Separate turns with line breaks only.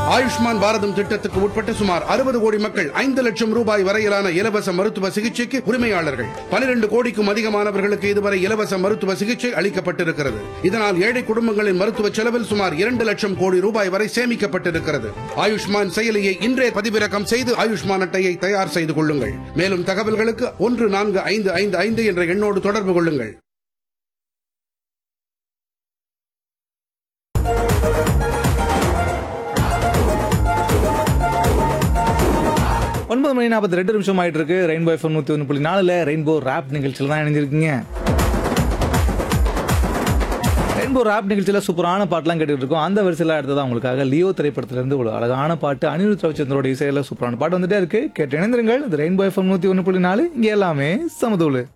ஆயுஷ்மான் பாரதம் திட்டத்துக்கு உட்பட்ட சுமார் அறுபது கோடி மக்கள் ஐந்து லட்சம் ரூபாய் வரையிலான இலவச மருத்துவ சிகிச்சைக்கு உரிமையாளர்கள் பனிரெண்டு கோடிக்கும் அதிகமானவர்களுக்கு இதுவரை இலவச மருத்துவ சிகிச்சை அளிக்கப்பட்டிருக்கிறது இதனால் ஏழை குடும்பங்களின் மருத்துவ செலவில் சுமார் இரண்டு லட்சம் கோடி ரூபாய் வரை சேமிக்கப்பட்டிருக்கிறது ஆயுஷ்மான் செயலியை இன்றே பதிவிறக்கம் செய்து ஆயுஷ்மான் அட்டையை தயார் செய்து கொள்ளுங்கள் மேலும் தகவல்களுக்கு ஒன்று நான்கு ஐந்து ஐந்து ஐந்து என்ற எண்ணோடு தொடர்பு கொள்ளுங்கள்
ஒன்பது மணி நாற்பத்தி ரெண்டு நிமிஷம் ஆயிட்டு இருக்கு ரெயின்போ எஃப்எம் நூற்றி ஒன்று புள்ளி நாலில் ரெயின்போ ரேப் நிகழ்ச்சியில் தான் இணைஞ்சிருக்கீங்க ரெயின்போ ரேப் நிகழ்ச்சியில் சூப்பரான பாட்டெலாம் கேட்டுட்டு இருக்கோம் அந்த வரிசையில் அடுத்ததான் உங்களுக்காக லியோ திரைப்படத்திலிருந்து ஒரு அழகான பாட்டு அனிருத் ரவிச்சந்திரோட இசையில் சூப்பரான பாட்டு வந்துட்டே இருக்கு கேட்டு இணைந்திருங்கள் இது ரெயின்போ எஃப்எம் நூற்றி ஒன்று புள்ளி நாலு இங்கே எல்லாமே சமதூளு